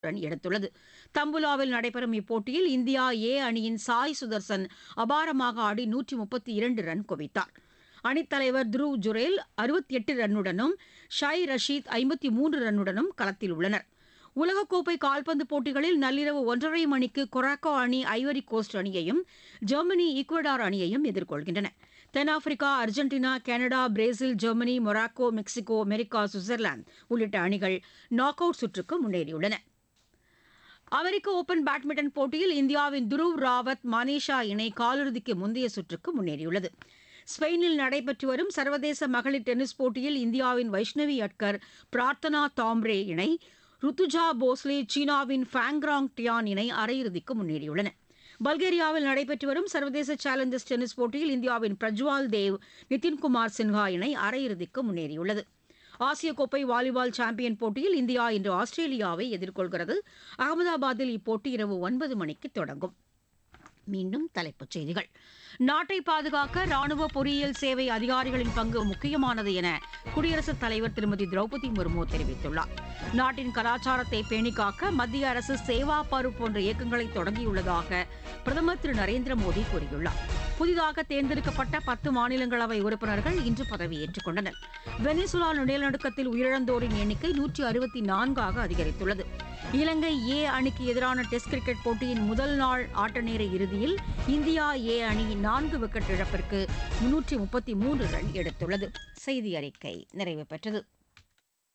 run எடுத்துள்ளது தம்புலாவில் நடைபெறும் இப்போட்டியில் இந்தியா ஏ அணியின் சாய் சுதர்சன் அபாரமாக ஆடி நூற்றி முப்பத்தி இரண்டு ரன் குவித்தார் அணித்தலைவர் துருவ் ஜுரேல் அறுபத்தி எட்டு ரன்னுடனும் ஷாய் ரஷீத் ஐம்பத்தி மூன்று ரன்னுடனும் களத்தில் உள்ளனர் உலகக்கோப்பை கால்பந்து போட்டிகளில் நள்ளிரவு ஒன்றரை மணிக்கு கொராக்கோ அணி ஐவரி கோஸ்ட் அணியையும் ஜெர்மனி ஈக்குவடார் அணியையும் எதிர்கொள்கின்றன தென்னாப்பிரிக்கா Argentina Canada Brazil Germany Morocco Mexico America Switzerland உள்ளிட்ட அணிகள் நாக் அவுட் சுற்றுக்கு முன்னேறியுள்ளன அமெரிக்க ஓபன் பேட்மிண்டன் போட்டியில் இந்தியாவின் துருவ் ராவத் மனிஷா இணை காலிறுதிக்கு முந்தைய சுற்றுக்கு முன்னேறியுள்ளது ஸ்பெயினில் நடைபெற்று வரும் சர்வதேச மகளிர் டென்னிஸ் போட்டியில் இந்தியாவின் வைஷ்ணவி அட்கர் பிரார்த்தனா தாம்ரே இணை ருத்துஜா போஸ்லே சீனாவின் ஃபேங்ராங் டியான் இணை அரையிறுதிக்கு முன்னேறியுள்ளன பல்கேரியாவில் நடைபெற்று வரும் சர்வதேச சேலஞ்சர்ஸ் டென்னிஸ் போட்டியில் இந்தியாவின் பிரஜ்வால் தேவ் நிதின்குமார் சின்ஹா இணை அரையிறுதிக்கு முன்னேறியுள்ளது ஆசிய கோப்பை வாலிபால் சாம்பியன் போட்டியில் இந்தியா இன்று ஆஸ்திரேலியாவை எதிர்கொள்கிறது அகமதாபாத்தில் இப்போட்டி இரவு ஒன்பது மணிக்கு தொடங்கும் மீண்டும் தலைப்புச் செய்திகள் நாட்டை பாதுகாக்க ராணுவ பொறியியல் சேவை அதிகாரிகளின் பங்கு முக்கியமானது என குடியரசுத் தலைவர் திருமதி திரௌபதி முர்மு தெரிவித்துள்ளார் நாட்டின் கலாச்சாரத்தை பேணிக்காக்க மத்திய அரசு சேவா பரு போன்ற இயக்கங்களை தொடங்கியுள்ளதாக பிரதமர் திரு நரேந்திர மோடி கூறியுள்ளார் புதிதாக தேர்ந்தெடுக்கப்பட்ட பத்து மாநிலங்களவை உறுப்பினர்கள் இன்று பதவியேற்றுக் கொண்டனர் வெனிசுலா நிலநடுக்கத்தில் உயிரிழந்தோரின் எண்ணிக்கை நூற்றி அறுபத்தி நான்காக அதிகரித்துள்ளது இலங்கை ஏ அணிக்கு எதிரான டெஸ்ட் கிரிக்கெட் போட்டியின் முதல் நாள் ஆட்ட நேர இறுதியில் இந்தியா ஏ அணி நான்கு விக்கெட் இழப்பிற்கு முன்னூற்றி முப்பத்தி மூன்று ரன் எடுத்துள்ளது செய்தி அறிக்கை நிறைவு பெற்றது